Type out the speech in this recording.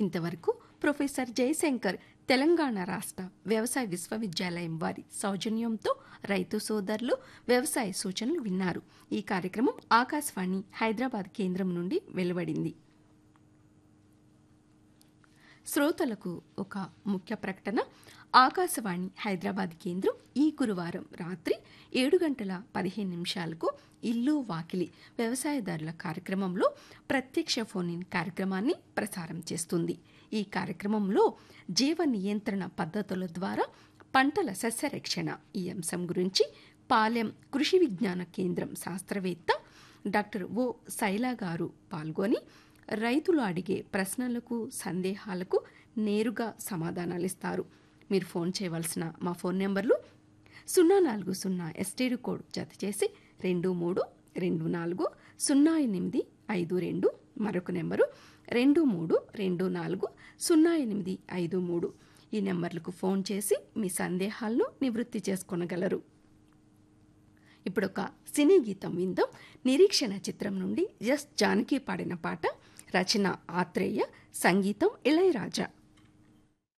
ఇంతవరకు ప్రొఫెసర్ జయశంకర్ తెలంగాణ రాష్ట్ర వ్యవసాయ విశ్వవిద్యాలయం వారి సౌజన్యంతో రైతు సోదరులు వ్యవసాయ సూచనలు విన్నారు ఈ కార్యక్రమం ఆకాశవాణి హైదరాబాద్ కేంద్రం నుండి వెలువడింది శ్రోతలకు ఒక ముఖ్య ప్రకటన ఆకాశవాణి హైదరాబాద్ కేంద్రం ఈ గురువారం రాత్రి ఏడు గంటల పదిహేను నిమిషాలకు ఇల్లు వాకిలి వ్యవసాయదారుల కార్యక్రమంలో ప్రత్యక్ష ఫోన్ ఇన్ కార్యక్రమాన్ని ప్రసారం చేస్తుంది ఈ కార్యక్రమంలో జీవ నియంత్రణ పద్ధతుల ద్వారా పంటల సస్యరక్షణ ఈ అంశం గురించి పాలెం కృషి విజ్ఞాన కేంద్రం శాస్త్రవేత్త డాక్టర్ ఓ శైలా గారు పాల్గొని రైతులు అడిగే ప్రశ్నలకు సందేహాలకు నేరుగా సమాధానాలిస్తారు మీరు ఫోన్ చేయవలసిన మా ఫోన్ నెంబర్లు సున్నా నాలుగు సున్నా ఎస్టీడీ కోడ్ జత చేసి రెండు మూడు రెండు నాలుగు సున్నా ఎనిమిది ఐదు రెండు మరొక నెంబరు రెండు మూడు రెండు నాలుగు సున్నా ఎనిమిది ఐదు మూడు ఈ నెంబర్లకు ఫోన్ చేసి మీ సందేహాలను నివృత్తి చేసుకొనగలరు ఇప్పుడు ఒక సినీ గీతం విందాం నిరీక్షణ చిత్రం నుండి ఎస్ జానకి పాడిన పాట రచన ఆత్రేయ సంగీతం ఇళయరాజా